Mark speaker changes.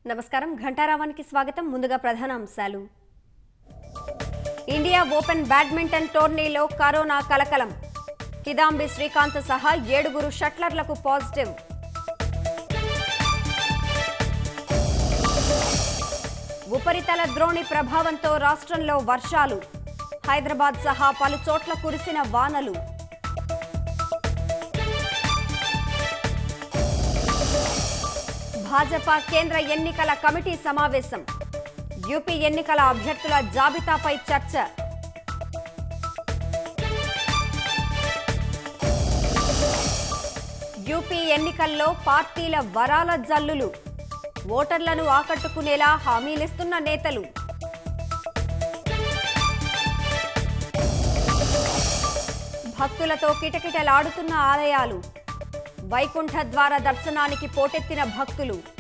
Speaker 1: నమస్కారం ఘంటారావానికి స్వాగతం ముందుగా ప్రధాన అంశాలు ఇండియా ఓపెన్ బ్యాడ్మింటన్ టోర్నీలో కరోనా కలకలం కిదాంబి శ్రీకాంత్ సహా ఏడుగురు షట్లర్లకు పాజిటివ్ ఉపరితల ద్రోణి ప్రభావంతో రాష్ట్రంలో వర్షాలు హైదరాబాద్ సహా పలు చోట్ల కురిసిన వానలు భాజపా కేంద్ర ఎన్నికల కమిటీ సమావేశం యూపీ ఎన్నికల అభ్యర్థుల జాబితాపై చర్చ యూపీ ఎన్నికల్లో పార్టీల వరాల జల్లులు ఓటర్లను ఆకట్టుకునేలా హామీలిస్తున్న నేతలు భక్తులతో కిటకిటలాడుతున్న ఆలయాలు వైకుంఠ ద్వార దర్శనానికి పోటెత్తిన భక్తులు